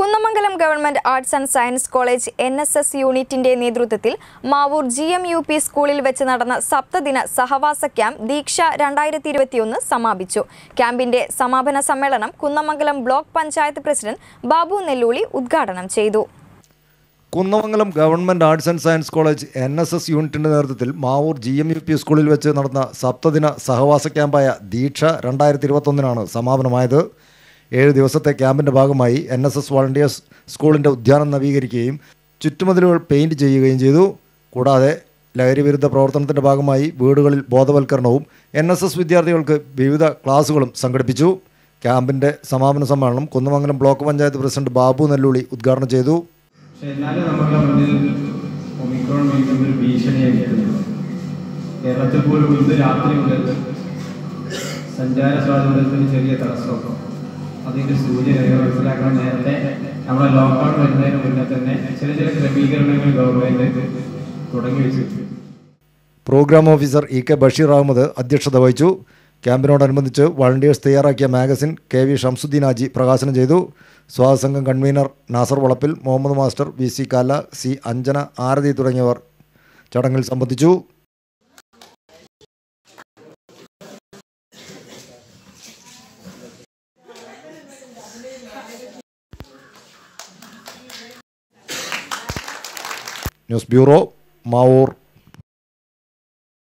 Kunnamangalam government arts and science college N S S യൂണിറ്റിന്റെ നേതൃത്വത്തിൽ Mavoor G M U P സ്കൂളിൽ വെച്ച് നടന്ന സപ്തദിന സഹവാസ ക്യാമ്പ് ദീക്ഷ രണ്ടായിരത്തി ഇരുപത്തിയൊന്ന് സമാപിച്ചു ക്യാമ്പിന്റെ സമാപന സമ്മേളനം കുന്നമംഗലം ബ്ലോക്ക് പഞ്ചായത്ത് പ്രസിഡന്റ് ബാബു നെല്ലൂളി ഉദ്ഘാടനം ചെയ്തു Kunnamangalam government arts and science college N S S യൂണിറ്റിൻ്റെ നേതൃത്വത്തിൽ Mavoor G M U P സ്കൂളിൽ വെച്ച് നടന്ന സപ്തദിന സഹവാസ ക്യാമ്പായ ദീക്ഷ രണ്ടായിരത്തി ഇരുപത്തൊന്നിനാണ് സമാപനമായത് ഏഴ് ദിവസത്തെ ക്യാമ്പിൻ്റെ ഭാഗമായി എൻ എസ് എസ് വോളണ്ടിയേഴ്സ് സ്കൂളിൻ്റെ ഉദ്യാനം നവീകരിക്കുകയും ചുറ്റുമതിലുകൾ പെയിൻറ് ചെയ്യുകയും ചെയ്തു കൂടാതെ ലഹരി വിരുദ്ധ പ്രവർത്തനത്തിൻ്റെ ഭാഗമായി വീടുകളിൽ ബോധവൽക്കരണവും എൻ എസ് എസ് വിദ്യാർത്ഥികൾക്ക് വിവിധ ക്ലാസുകളും സംഘടിപ്പിച്ചു ക്യാമ്പിൻ്റെ സമാപന സമ്മേളനം കുന്നമംഗലം ബ്ലോക്ക് പഞ്ചായത്ത് പ്രസിഡന്റ് ബാബു നെല്ലുളി ഉദ്ഘാടനം ചെയ്തു പക്ഷെ എന്നാലും നമ്മുടെ മുന്നിൽ ഒമിക്രോൺ വീണ്ടും ഒരു ഭീഷണിയായി വരുന്നത് കേരളത്തിൽ പോലും ഇന്ന് രാത്രി മുതൽ സഞ്ചാര സ്വാതന്ത്ര്യത്തിന് ചെറിയ തടസ്സം അതിൻ്റെ സൂചന നിങ്ങൾ മനസ്സിലാക്കണം നേരത്തെ നമ്മളെ ലോക്ക്ഡൗൺ വരുന്നതിന് മുന്നേ തന്നെ ചില ചില ക്രമീകരണങ്ങൾ ഗവൺമെൻറ് തുടങ്ങി വെച്ചിട്ടുണ്ട് program officer E K Basheer Ahmed അധ്യക്ഷത വഹിച്ചു ക്യാമ്പിനോടനുബന്ധിച്ച് വളണ്ടിയേഴ്സ് തയ്യാറാക്കിയ മാഗസിൻ കെ വി ഷംസുദ്ദീൻ ആജി പ്രകാശനം ചെയ്തു സ്വാഗത സംഘം convener Nasar Valappil Muhammad master V C Kala C Anjana Arathi തുടങ്ങിയവർ ചടങ്ങിൽ സംബന്ധിച്ചു ന്യൂസ് ബ്യൂറോ മാവൂർ